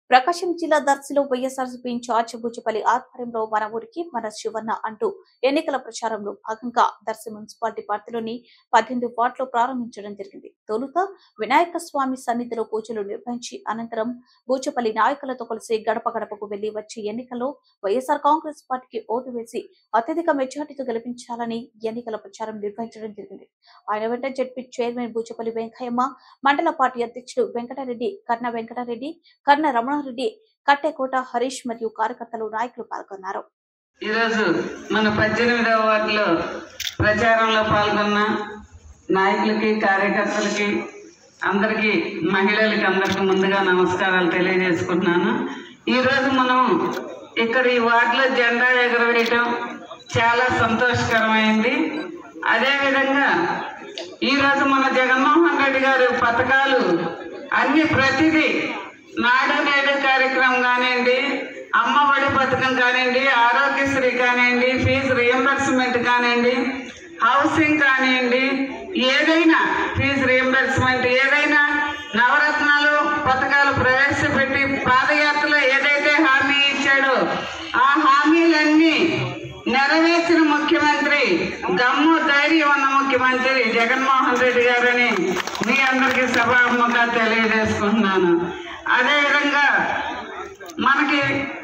ప్రకాశం జిల్లా దర్శిలో వైఎస్ఆర్సీపీ ఇన్ఛార్జ్ బుజ్జపల్లి ఆధ్వర్యంలో మన ఊరికి మన శివన్న అంటూ ఎన్నికల ప్రచారంలో భాగంగా దర్శి మున్సిపాలిటీ పరిధిలోని పద్దెనిమిది వార్డులో ప్రారంభించడం జరిగింది తొలుత వినాయక స్వామి సన్నిధిలో పూజలు నిర్వహించి అనంతరం బూచపల్లి నాయకులతో కలిసి గడప గడపకు వెళ్లి వచ్చే ఎన్నికల్లో వైఎస్ఆర్ కాంగ్రెస్ పార్టీకి ఓటు వేసి అత్యధిక మెజార్టీతో గెలిపించాలని ఎన్నికల ప్రచారం నిర్వహించడం జరిగింది ఆయన వెంట జడ్పీ చైర్మన్ బూచపల్లి వెంకయ్యమ్మ మండల పార్టీ అధ్యక్షుడు వెంకటరెడ్డి కర్ణ వెంకటరెడ్డి కర్ణ రమణారెడ్డి కట్టెకోట హరీష్ మరియు కార్యకర్తలు నాయకులు పాల్గొన్నారు ఈరోజు మన పద్దెనిమిదవ వార్డులో ప్రచారంలో పాల్గొన్న నాయకులకి కార్యకర్తలకి అందరికీ మహిళలకి అందరికీ ముందుగా నమస్కారాలు తెలియజేసుకుంటున్నాను ఈరోజు మనం ఇక్కడ ఈ వార్డులో జెండా ఎగరవేయటం చాలా సంతోషకరమైంది అదేవిధంగా ఈరోజు మన జగన్మోహన్ రెడ్డి గారు పథకాలు అన్ని ప్రతిదీ నాడు నేడు కార్యక్రమం కానివ్వండి అమ్మ ఒడి పథకం కానివ్వండి ఆరోగ్యశ్రీ కానివ్వండి ఫీజు రియంబర్స్మెంట్ కానివ్వండి హౌసింగ్ కానివ్వండి ఏదైనా ఫీజు రియంబర్స్మెంట్ ఏదైనా నవరత్నాలు పథకాలు ప్రవేశపెట్టి పాదయాత్రలో ఏదైతే హామీ ఇచ్చాడో ఆ హామీలన్నీ నెరవేర్చిన ముఖ్యమంత్రి దమ్ము ధైర్యం ఉన్న ముఖ్యమంత్రి జగన్మోహన్ రెడ్డి గారని మీ అందరికీ సభాముఖంగా తెలియజేసుకుంటున్నాను అదేవిధంగా మనకి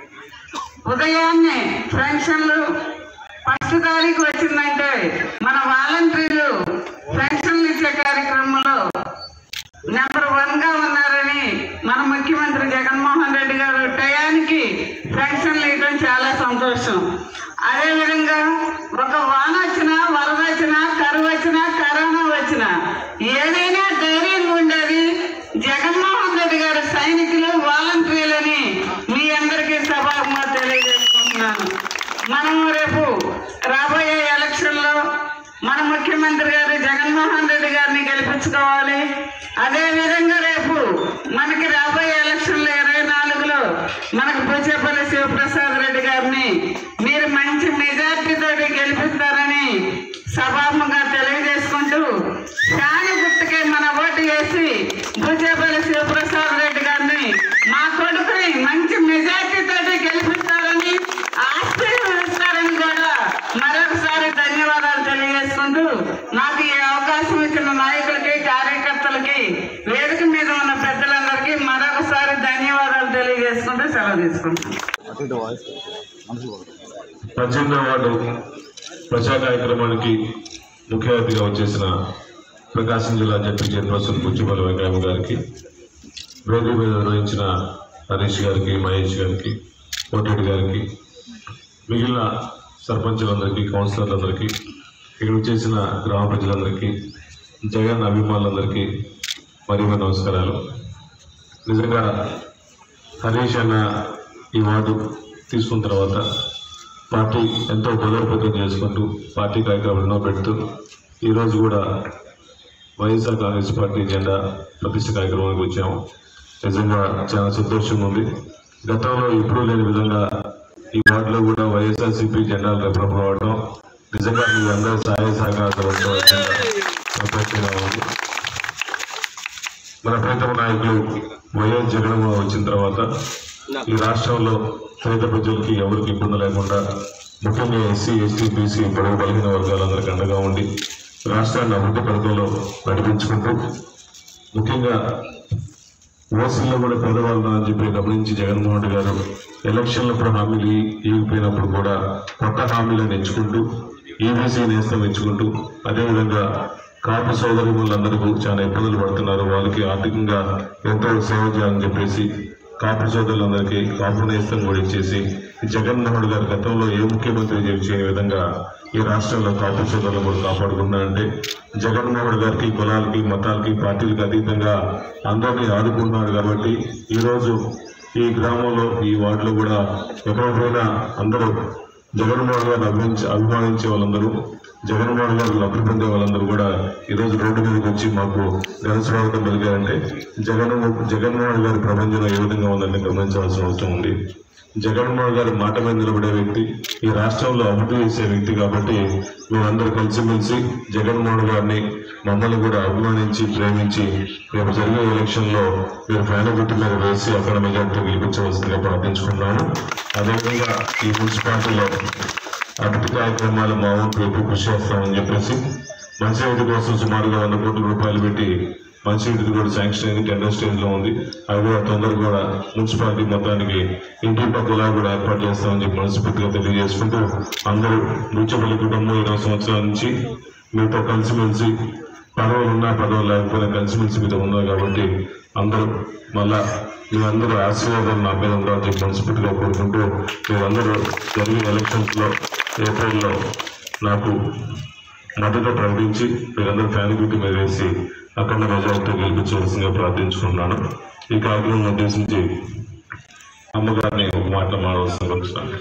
ఉదయాన్నే పెన్షన్లు ఫస్ట్ తారీఖు వచ్చిందంటే మన వాలంటీర్లు పెన్షన్లు ఇచ్చే కార్యక్రమంలో నెంబర్ వన్ గా ఉన్నారని మన ముఖ్యమంత్రి జగన్మోహన్ రెడ్డి గారు టయానికి పెన్షన్లు ఇవ్వడం చాలా సంతోషం అదేవిధంగా ఒక వాన వచ్చినా వరద వచ్చినా కరువు వచ్చినా కరోనా వచ్చినా ఏదైనా ధైర్యంగా ఉండేది జగన్మోహన్ రెడ్డి గారు సైనికులు వాలంటీర్లని మీ అందరికీ సభాముగా తెలియజేసుకుంటున్నాను మనం రేపు రాబోయే ఎలక్షన్లో మన ముఖ్యమంత్రి గారు జగన్మోహన్ రెడ్డి గారిని గెలిపించుకోవాలి అదే విధంగా రేపు మనకి రాబోయే ఎలక్షన్లో ఇరవై నాలుగులో మనకు పూచేపల్లి శివప్రసాద్ రెడ్డి గారిని మీరు మంచి మెజార్టీతో గెలిపిస్తారని సభాముగా తెలియజేసుకుంటూ ఫ్యాన్ గుర్తుకే మన ఓటు వేసి పూచేపల్లి శివప్రసాద్ రెడ్డి గారిని మా కొడుకుని మంచి మెజార్టీతో గెలిపిస్తారని ఆశీర్వదిస్తారని కూడా మరొకసారి ధన్యవాదాలు తెలియజేసుకుంటూ నాకు ఈ అవకాశం ఇచ్చిన నాయకులకి కార్యకర్తలకి వేదిక మీద ఉన్న పెద్దలందరికీ మరొకసారి ధన్యవాదాలు తెలియజేసుకుంటూ సెలవు తీసుకుంటాను పద్దెనిమిదవ వార్డు ప్రజా కార్యక్రమానికి ముఖ్య అతిథిగా వచ్చేసిన ప్రకాశం జిల్లా జడ్పీ చైర్పర్సన్ బుచ్చిపల్లి వెంకయ్య గారికి వేదిక మీద నిర్వహించిన హరీష్ గారికి మహేష్ గారికి కోటరెడ్డి గారికి మిగిలిన సర్పంచులందరికీ కౌన్సిలర్లందరికీ ఇక్కడ వచ్చేసిన గ్రామ ప్రజలందరికీ జగన్ అభిమానులందరికీ మరి మరి నమస్కారాలు నిజంగా హరీష్ అన్న ఈ వార్డు తీసుకున్న తర్వాత పార్టీ ఎంతో బలోపేతం చేసుకుంటూ పార్టీ కార్యక్రమాలు ఎన్నో పెడుతూ ఈరోజు కూడా వైఎస్ఆర్ కాంగ్రెస్ పార్టీ జెండా ప్రతిష్ట కార్యక్రమానికి వచ్చాము నిజంగా చాలా సంతోషంగా ఉంది గతంలో ఎప్పుడూ లేని విధంగా ఈ వార్డులో కూడా వైఎస్ఆర్సీపీ జెండాలు రెప్పవడం నిజంగా మీ అందరి సహాయ సహకారాలు ఉండడం నిజంగా సంతోషంగా ఉంది మన ప్రీతమ నాయకులు వైఎస్ జగన్మోహన్ వచ్చిన తర్వాత ఈ రాష్ట్రంలో పేద ప్రజలకి ఎవరికి ఇబ్బంది లేకుండా ముఖ్యంగా ఎస్సీ ఎస్టీ బీసీ పొడవు బలిగిన వర్గాలందరికీ అండగా ఉండి రాష్ట్రాన్ని అభివృద్ధి పథకంలో నడిపించుకుంటూ ముఖ్యంగా ఓసీలో కూడా పేదవాళ్ళు అని చెప్పి గమనించి జగన్మోహన్ రెడ్డి గారు ఎలక్షన్లప్పుడు హామీలు ఈ- ఇవ్వకపోయినప్పుడు కూడా కొత్త హామీలను ఎంచుకుంటూ ఈబీసీ నేస్తం ఎంచుకుంటూ అదేవిధంగా కాపు సోదరులందరికీ చాలా ఇబ్బందులు పడుతున్నారు వాళ్ళకి ఆర్థికంగా ఎంతో సేవ చేయాలని చెప్పేసి కాపు సోదరులందరికీ కాపు నేస్తం కూడా ఇచ్చేసి ఈ జగన్మోహన్ గారు గతంలో ఏ ముఖ్యమంత్రి చేయని విధంగా ఈ రాష్ట్రంలో కాపు సోదరులను కూడా కాపాడుకున్నారంటే జగన్మోహన్ గారికి కులాలకి మతాలకి పార్టీలకు అతీతంగా అందరినీ ఆదుకుంటున్నారు కాబట్టి ఈరోజు ఈ గ్రామంలో ఈ వార్డులో కూడా ఎక్కడ పోయినా అందరూ జగన్మోహన్ గారిని అభిమానించే అభిమానించే వాళ్ళందరూ జగన్మోహన్ గారు లబ్ధి పొందే వాళ్ళందరూ కూడా ఈరోజు రోడ్డు మీదకి వచ్చి మాకు ఘన స్వాగతం పలికారంటే జగన్ జగన్మోహన్ గారి ప్రపంచంలో ఏ విధంగా ఉందని గమనించాల్సిన అవసరం ఉంది జగన్మోహన్ గారు మాట మీద నిలబడే వ్యక్తి ఈ రాష్ట్రంలో అభివృద్ధి చేసే వ్యక్తి కాబట్టి మేమందరూ కలిసిమెలిసి జగన్మోహన్ గారిని మమ్మల్ని కూడా అభిమానించి ప్రేమించి రేపు జరిగే ఎలక్షన్ లో మీరు ఫ్యాన్ గుర్తు మీద వేసి అక్కడ మెజార్టీ గెలిపించవలసిందిగా ప్రార్థించుకున్నాను అదేవిధంగా ఈ మున్సిపాలిటీలో అభివృద్ధి కార్యక్రమాలు మా వంతు ఎక్కువ కృషి చేస్తామని చెప్పేసి మంచినీటి కోసం సుమారుగా వంద కోట్ల రూపాయలు పెట్టి మంచినీటిది కూడా శాంక్షన్ అయింది టెండర్ స్టేజ్ లో ఉంది అవి కూడా తొందరగా కూడా మున్సిపాలిటీ మొత్తానికి ఇంటి పక్కలా కూడా ఏర్పాటు చేస్తామని చెప్పి మనస్ఫూర్తిగా తెలియజేసుకుంటూ అందరూ నూచపల్లి కుటుంబం ఇరవై సంవత్సరాల నుంచి మీతో కలిసిమెలిసి పదవులు ఉన్నా పదవులు లేకపోయినా కలిసిమెలిసి మీతో ఉన్నారు కాబట్టి అందరూ మళ్ళా మీ అందరూ ఆశీర్వాదాలు నా మీద ఉండాలని చెప్పి మనస్ఫూర్తిగా కోరుకుంటూ మీరందరూ జరిగే ఎలక్షన్స్ లో ఏప్రిల్లో నాకు మద్దతు ప్రకటించి మీరందరూ ఫ్యాన్ గుర్తు మీద వేసి అక్కడ మెజార్టీతో గెలిపించవలసిందిగా ప్రార్థించుకున్నాను ఈ కార్యక్రమం ఉద్దేశించి అమ్మగారిని ఒక మాట మాడవలసిందిగా